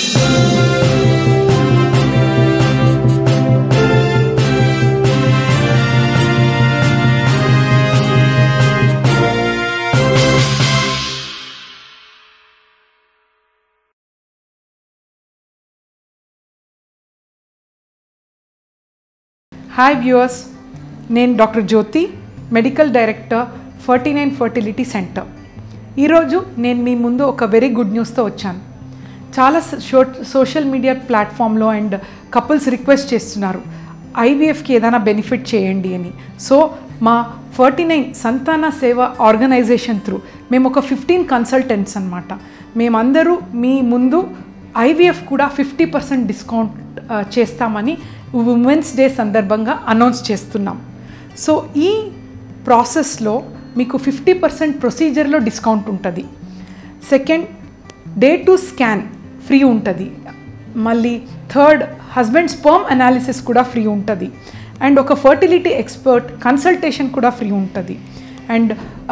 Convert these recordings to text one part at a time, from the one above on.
Hi viewers నేను doctor Jyothi medical director forty nine fertility centre ఈరోజు నేను మీ ముందు ఒక వెరీ గుడ్ న్యూస్తో వచ్చాను చాలా షో సోషల్ మీడియా ప్లాట్ఫామ్లో అండ్ కపుల్స్ రిక్వెస్ట్ చేస్తున్నారు ఐవీఎఫ్కి ఏదైనా బెనిఫిట్ చేయండి అని సో మా ఫర్టీ నైన్ సంతాన సేవ ఆర్గనైజేషన్ త్రూ మేము ఒక ఫిఫ్టీన్ కన్సల్టెంట్స్ అనమాట మేమందరూ మీ ముందు ఐవీఎఫ్ కూడా ఫిఫ్టీ పర్సెంట్ డిస్కౌంట్ ఆ, చేస్తామని ఉమెన్స్ డే సందర్భంగా అనౌన్స్ చేస్తున్నాం సో ఈ ప్రాసెస్లో మీకు ఫిఫ్టీ పర్సెంట్ ప్రొసీజర్లో డిస్కౌంట్ ఉంటుంది second day two scan free ఉంటుంది మళ్ళీ థర్డ్ హస్బెండ్ స్పర్మ్ అనాలిసిస్ కూడా ఫ్రీ ఉంటుంది అండ్ ఒక ఫర్టిలిటీ ఎక్స్పర్ట్ కన్సల్టేషన్ కూడా ఫ్రీ ఉంటుంది అండ్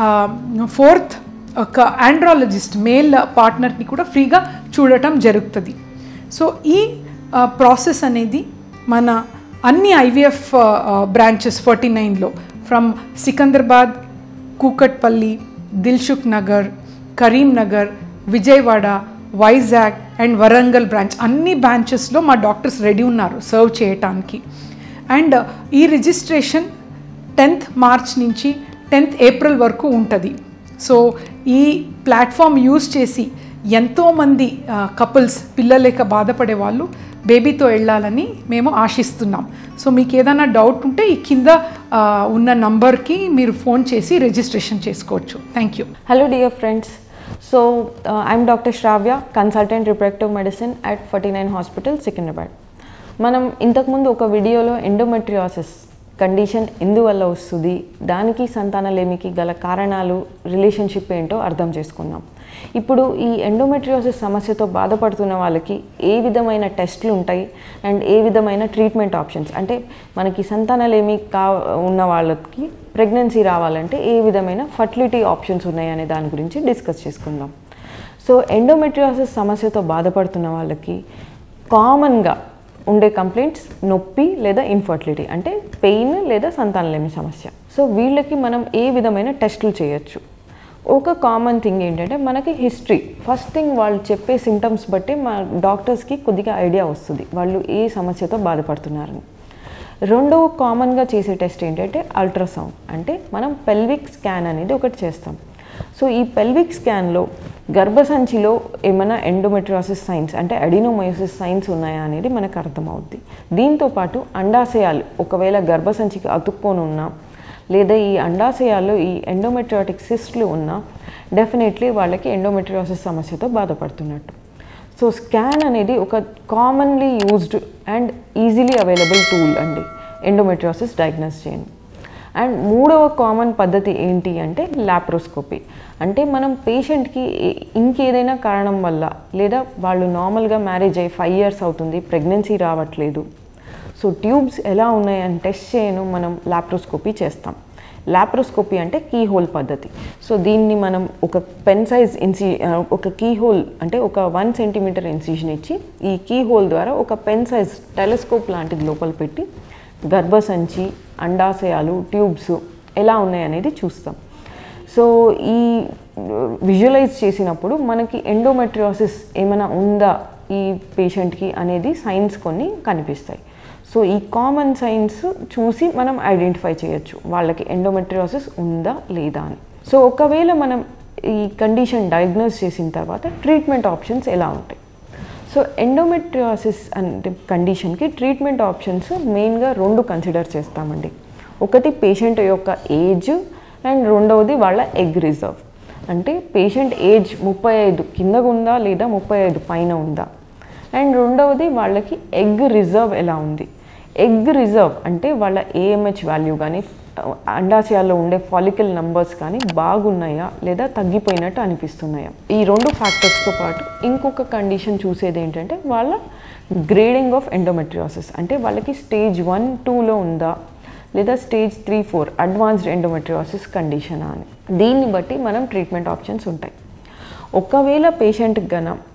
ఫోర్త్ ఒక ఆండ్రాలజిస్ట్ మేల్ పార్ట్నర్ని కూడా ఫ్రీగా చూడటం జరుగుతుంది సో ఈ ప్రాసెస్ అనేది మన అన్ని ఐవీఎఫ్ బ్రాంచెస్ ఫార్టీ నైన్లో from Secunderabad Kukatpally Dilsukh Nagar Karimnagar Vijayawada Vizag and Warangal branch అన్ని బ్రాంచెస్లో మా డాక్టర్స్ రెడీ ఉన్నారు సర్వ్ చేయటానికి అండ్ ఈ రిజిస్ట్రేషన్ టెన్త్ మార్చ్ నుంచి టెన్త్ ఏప్రిల్ వరకు ఉంటుంది సో ఈ ప్లాట్ఫామ్ యూజ్ చేసి ఎంతోమంది కపుల్స్ పిల్లలేక బాధపడే వాళ్ళు బేబీతో వెళ్ళాలని మేము ఆశిస్తున్నాం సో మీకు ఏదైనా డౌట్ ఉంటే ఈ కింద ఆ, ఉన్న నంబర్కి మీరు ఫోన్ చేసి రిజిస్ట్రేషన్ చేసుకోవచ్చు thank you Hello, dear friends. So, uh, I'm Dr. Shravya, consultant reproductive medicine at 49 Hospital, Secunderabad. మనం ఇంతకుముందు ఒక వీడియోలో ఎండోమెట్రియాసిస్ కండిషన్ ఎందువల్ల వస్తుంది దానికి సంతానలేమికి గల కారణాలు రిలేషన్షిప్ ఏంటో అర్థం చేసుకున్నాం ఇప్పుడు ఈ ఎండోమెట్రియోసిస్ సమస్యతో బాధపడుతున్న వాళ్ళకి ఏ విధమైన టెస్ట్లు ఉంటాయి అండ్ ఏ విధమైన ట్రీట్మెంట్ ఆప్షన్స్ అంటే మనకి సంతానలేమి కా ఉన్న వాళ్ళకి ప్రెగ్నెన్సీ రావాలంటే ఏ విధమైన ఫర్టిలిటీ ఆప్షన్స్ ఉన్నాయి అనే దాని గురించి డిస్కస్ చేసుకుందాం సో ఎండోమెట్రియోసిస్ సమస్యతో బాధపడుతున్న వాళ్ళకి కామన్గా ఉండే కంప్లైంట్స్ నొప్పి లేదా ఇన్ఫర్టిలిటీ అంటే పెయిన్ లేదా సంతానలేమి సమస్య సో వీళ్ళకి మనం ఏ విధమైన టెస్టులు చేయొచ్చు ఒక కామన్ థింగ్ ఏంటంటే మనకి హిస్టరీ ఫస్ట్ థింగ్ వాళ్ళు చెప్పే సిమ్టమ్స్ బట్టి మా డాక్టర్స్కి కొద్దిగా ఐడియా వస్తుంది వాళ్ళు ఏ సమస్యతో బాధపడుతున్నారని రెండవ కామన్గా చేసే టెస్ట్ ఏంటంటే అల్ట్రాసౌండ్ అంటే మనం పెల్విక్ స్కాన్ అనేది ఒకటి చేస్తాం సో ఈ పెల్విక్ స్కాన్లో గర్భసంచిలో ఏమైనా ఎండోమెట్రియాసిస్ సైన్స్ అంటే అడినోమయోసిస్ సైన్స్ ఉన్నాయా అనేది మనకు అర్థమవుద్ది దీంతో పాటు అండాశయాలు ఒకవేళ గర్భసంచికి అతుక్కొని ఉన్నా లేదా ఈ అండాశయాల్లో ఈ ఎండోమెట్రియాటిక్ సిస్ట్లు ఉన్నా డెఫినెట్లీ వాళ్ళకి ఎండోమెట్రియాసిస్ సమస్యతో బాధపడుతున్నట్టు సో స్కాన్ అనేది ఒక commonly used and easily available tool అండి ఎండోమెట్రియాసిస్ డయాగ్నోస్ చేయండి అండ్ మూడవ కామన్ పద్ధతి ఏంటి అంటే లాప్రోస్కోపీ అంటే మనం పేషెంట్కి ఏ- ఇంకేదైనా కారణం వల్ల లేదా వాళ్ళు నార్మల్గా మ్యారేజ్ అయ్యి ఫైవ్ ఇయర్స్ అవుతుంది ప్రెగ్నెన్సీ రావట్లేదు సో ట్యూబ్స్ ఎలా ఉన్నాయని టెస్ట్ చేయను మనం లాప్రోస్కోపీ చేస్తాం లాప్రోస్కోపీ అంటే కీ హోల్ పద్ధతి సో దీన్ని మనం ఒక పెన్ సైజ్ ఇన్సి ఆ, ఒక కీ హోల్ అంటే ఒక వన్ సెంటీమీటర్ ఇన్సిషన్ ఇచ్చి ఈ కీ హోల్ ద్వారా ఒక పెన్ సైజ్ టెలిస్కోప్ లాంటిది లోపల పెట్టి గర్భసంచి అండాశయాలు ట్యూబ్స్ ఎలా ఉన్నాయనేది చూస్తాం సో ఈ విజువలైజ్ చేసినప్పుడు మనకి ఎండోమెట్రియాసిస్ ఏమైనా ఉందా ఈ పేషెంట్కి అనేది సైన్స్ కొన్ని కనిపిస్తాయి సో ఈ కామన్ సైన్స్ చూసి మనం ఐడెంటిఫై చేయొచ్చు వాళ్ళకి ఎండోమెట్రియాసిస్ ఉందా లేదా అని సో ఒకవేళ మనం ఈ కండిషన్ డయాగ్నోస్ చేసిన తర్వాత ట్రీట్మెంట్ ఆప్షన్స్ ఎలా ఉంటాయి సో ఎండోమెట్రియాసిస్ అంటే కండిషన్కి ట్రీట్మెంట్ ఆప్షన్స్ మెయిన్గా రెండు కన్సిడర్ చేస్తామండి ఒకటి పేషెంట్ యొక్క ఏజ్ అండ్ రెండవది వాళ్ళ ఎగ్ రిజర్వ్ అంటే పేషెంట్ ఏజ్ ముప్పై ఐదు కిందగా ఉందా లేదా ముప్పై ఐదు పైన ఉందా అండ్ రెండవది వాళ్ళకి ఎగ్ రిజర్వ్ ఎలా ఉంది ఎగ్ రిజర్వ్ అంటే వాళ్ళ ఏఎంహెచ్ వాల్యూ కానీ అండాశయాల్లో ఉండే ఫాలికల్ నంబర్స్ కానీ బాగున్నాయా లేదా తగ్గిపోయినట్టు అనిపిస్తున్నాయా ఈ రెండు ఫ్యాక్టర్స్తో పాటు ఇంకొక కండిషన్ చూసేది ఏంటంటే వాళ్ళ గ్రేడింగ్ ఆఫ్ ఎండోమెట్రియాసిస్ అంటే వాళ్ళకి స్టేజ్ వన్ టూలో ఉందా లేదా stage three four advanced endometriosis కండిషనా అని దీన్ని బట్టి మనం ట్రీట్మెంట్ ఆప్షన్స్ ఉంటాయి ఒకవేళ పేషెంట్కి గన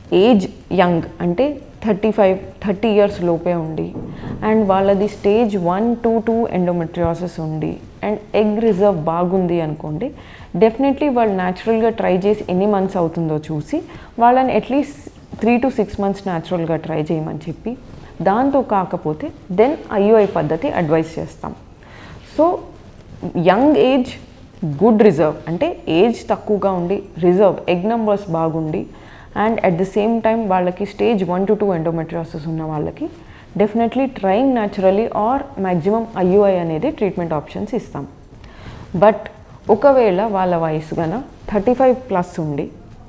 ఏజ్ యంగ్ అంటే థర్టీ ఫైవ్ థర్టీ ఇయర్స్ లోపే ఉండి అండ్ వాళ్ళది stage one two two endometriosis ఉండి అండ్ ఎగ్ రిజర్వ్ బాగుంది అనుకోండి డెఫినెట్లీ వాళ్ళు న్యాచురల్గా ట్రై చేసి ఎన్ని మంత్స్ అవుతుందో చూసి వాళ్ళని at least three to six months న్యాచురల్గా ట్రై చేయమని చెప్పి దాంతో కాకపోతే దెన్ ఐయుఐ పద్ధతి అడ్వైస్ చేస్తాం so young age good reserve అంటే ఏజ్ తక్కువగా ఉండి రిజర్వ్ ఎగ్ నెంబర్స్ బాగుండి and at the same time వాళ్ళకి stage one to two endometriosis ఉన్న వాళ్ళకి definitely trying naturally or maximum IUI అనేది ట్రీట్మెంట్ ఆప్షన్స్ ఇస్తాం బట్ ఒకవేళ వాళ్ళ వయసు గన థర్టీ ఫైవ్ ప్లస్ ఉండి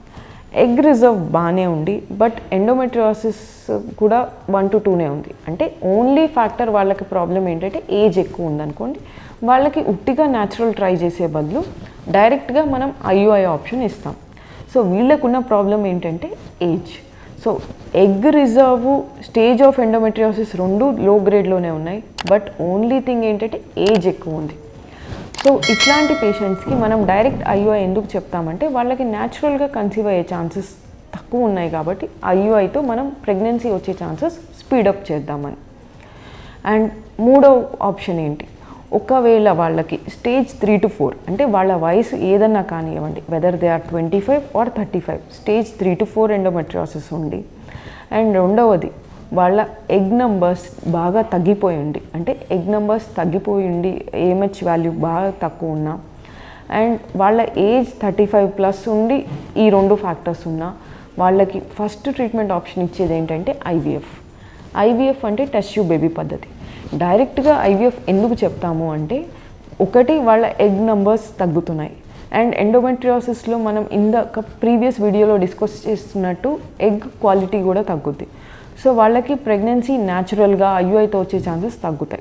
ఎగ్ రిజర్వ్ బాగానే ఉండి బట్ ఎండోమెట్రియాసిస్ కూడా వన్ టు టూనే ఉంది అంటే ఓన్లీ ఫ్యాక్టర్ వాళ్ళకి ప్రాబ్లం ఏంటంటే ఏజ్ ఎక్కువ ఉందనుకోండి వాళ్ళకి ఉట్టిగా న్యాచురల్ ట్రై చేసే బదులు డైరెక్ట్గా మనం ఐయుఐ ఆప్షన్ ఇస్తాం సో వీళ్ళకున్న ప్రాబ్లం ఏంటంటే age so egg reserve stage of endometriosis రెండు లో గ్రేడ్లోనే ఉన్నాయి బట్ ఓన్లీ థింగ్ ఏంటంటే ఏజ్ ఎక్కువ ఉంది సో ఇట్లాంటి పేషెంట్స్కి మనం డైరెక్ట్ ఐయుఐ ఎందుకు చెప్తామంటే వాళ్ళకి న్యాచురల్గా కన్సీవ్ అయ్యే ఛాన్సెస్ తక్కువ ఉన్నాయి కాబట్టి ఐయుఐతో మనం ప్రెగ్నెన్సీ వచ్చే ఛాన్సెస్ స్పీడప్ చేద్దామని అండ్ మూడో ఆప్షన్ ఏంటి ఒకవేళ వాళ్ళకి స్టేజ్ త్రీ టు ఫోర్ అంటే వాళ్ళ వయసు ఏదన్నా కానివ్వండి whether they are twenty five or thirty five stage three to four endometriosis ఉండి అండ్ రెండవది వాళ్ళ ఎగ్ నంబర్స్ బాగా తగ్గిపోయి ఉండి అంటే ఎగ్ నంబర్స్ తగ్గిపోయి ఉండి ఏహెచ్ వాల్యూ బాగా తక్కువ ఉన్నా అండ్ వాళ్ళ ఏజ్ థర్టీ ఫైవ్ ప్లస్ ఉండి ఈ రెండు ఫ్యాక్టర్స్ ఉన్నా వాళ్ళకి ఫస్ట్ ట్రీట్మెంట్ ఆప్షన్ ఇచ్చేది ఏంటంటే ఐవీఎఫ్ ఐవీఎఫ్ అంటే టెస్ట్ బేబీ పద్ధతి డైరెక్ట్గా ఐవీఎఫ్ ఎందుకు చెప్తాము అంటే ఒకటి వాళ్ళ ఎగ్ నంబర్స్ తగ్గుతున్నాయి అండ్ ఎండోమెట్రియాసిస్లో మనం ఇందాక ప్రీవియస్ వీడియోలో డిస్కస్ చేస్తున్నట్టు ఎగ్ క్వాలిటీ కూడా తగ్గుద్ది సో వాళ్ళకి ప్రెగ్నెన్సీ న్యాచురల్గా ఐయుఐతో వచ్చే ఛాన్సెస్ తగ్గుతాయి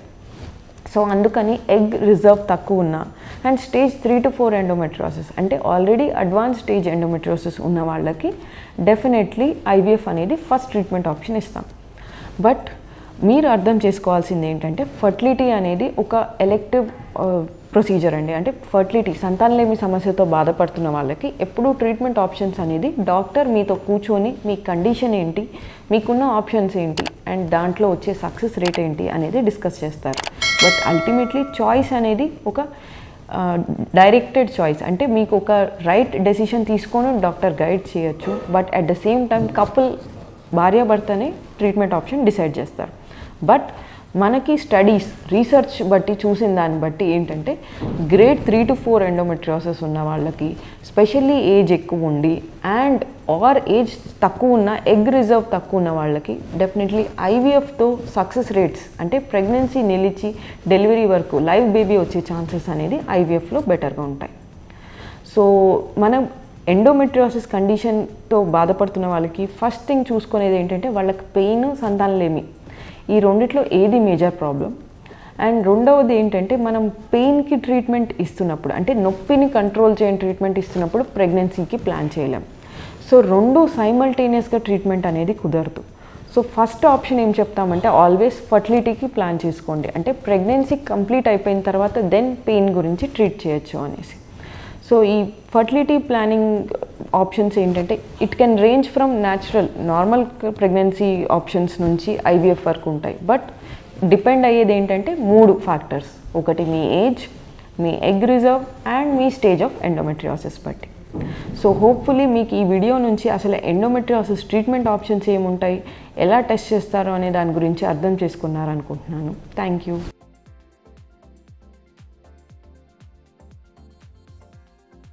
సో అందుకని ఎగ్ రిజర్వ్ తక్కువ ఉన్న and stage three to four endometriosis అంటే ఆల్రెడీ అడ్వాన్స్ స్టేజ్ ఎండోమెట్రియోసిస్ ఉన్న వాళ్ళకి డెఫినెట్లీ ఐవీఎఫ్ అనేది ఫస్ట్ ట్రీట్మెంట్ ఆప్షన్ ఇస్తాం బట్ మీరు అర్థం చేసుకోవాల్సింది ఏంటంటే ఫర్టిలిటీ అనేది ఒక ఎలెక్టివ్ ప్రొసీజర్ అండి అంటే ఫర్టిలిటీ సంతానలేమి సమస్యతో బాధపడుతున్న వాళ్ళకి ఎప్పుడూ ట్రీట్మెంట్ ఆప్షన్స్ అనేది డాక్టర్ మీతో కూర్చొని మీ కండిషన్ ఏంటి మీకున్న ఆప్షన్స్ ఏంటి అండ్ దాంట్లో వచ్చే సక్సెస్ రేట్ ఏంటి అనేది డిస్కస్ చేస్తారు బట్ అల్టిమేట్లీ చాయిస్ అనేది ఒక డైరెక్టెడ్ చాయిస్ అంటే మీకు ఒక రైట్ డెసిషన్ తీసుకొని డాక్టర్ గైడ్ చేయొచ్చు but at the same time couple భార్యాభర్తనే ట్రీట్మెంట్ ఆప్షన్ డిసైడ్ చేస్తారు బట్ మనకి స్టడీస్ రీసెర్చ్ బట్టి చూసిన దాన్ని బట్టి ఏంటంటే grade three to four endometriosis ఉన్న వాళ్ళకి స్పెషల్లీ ఏజ్ ఎక్కువ ఉండి అండ్ ఆర్ ఏజ్ తక్కువ ఉన్న ఎగ్ రిజర్వ్ తక్కువ ఉన్న వాళ్ళకి డెఫినెట్లీ ఐవీఎఫ్తో సక్సెస్ రేట్స్ అంటే ప్రెగ్నెన్సీ నిలిచి డెలివరీ వరకు లైవ్ బేబీ వచ్చే ఛాన్సెస్ అనేది ఐవీఎఫ్లో బెటర్గా ఉంటాయి సో మనం ఎండోమెట్రియోసిస్ కండిషన్తో బాధపడుతున్న వాళ్ళకి ఫస్ట్ థింగ్ చూసుకునేది ఏంటంటే వాళ్ళకి పెయిన్ సంతానలేమి ఈ రెండిట్లో ఏది మేజర్ ప్రాబ్లం అండ్ రెండవది ఏంటంటే మనం పెయిన్కి ట్రీట్మెంట్ ఇస్తున్నప్పుడు అంటే నొప్పిని కంట్రోల్ చేయని ట్రీట్మెంట్ ఇస్తున్నప్పుడు ప్రెగ్నెన్సీకి ప్లాన్ చేయలేం సో రెండు సైమల్టేనియస్గా ట్రీట్మెంట్ అనేది కుదరదు సో ఫస్ట్ ఆప్షన్ ఏం చెప్తామంటే ఆల్వేస్ ఫర్టిలిటీకి ప్లాన్ చేసుకోండి అంటే ప్రెగ్నెన్సీ కంప్లీట్ అయిపోయిన తర్వాత దెన్ పెయిన్ గురించి ట్రీట్ చేయొచ్చు అనేసి సో ఈ ఫర్టిలిటీ ప్లానింగ్ ఆప్షన్స్ ఏంటంటే it can range from natural normal pregnancy options నుంచి ఐవీఎఫ్ వరకు ఉంటాయి బట్ డిపెండ్ అయ్యేది ఏంటంటే మూడు ఫ్యాక్టర్స్ ఒకటి మీ ఏజ్ మీ ఎగ్ రిజర్వ్ అండ్ మీ స్టేజ్ ఆఫ్ ఎండోమెట్రియాసిస్ బట్టి సో హోప్ఫుల్లీ మీకు ఈ వీడియో నుంచి అసలు ఎండోమెట్రియాసిస్ ట్రీట్మెంట్ ఆప్షన్స్ ఏముంటాయి ఎలా టెస్ట్ చేస్తారో అనే దాని గురించి అర్థం చేసుకున్నారనుకుంటున్నాను థ్యాంక్ యూ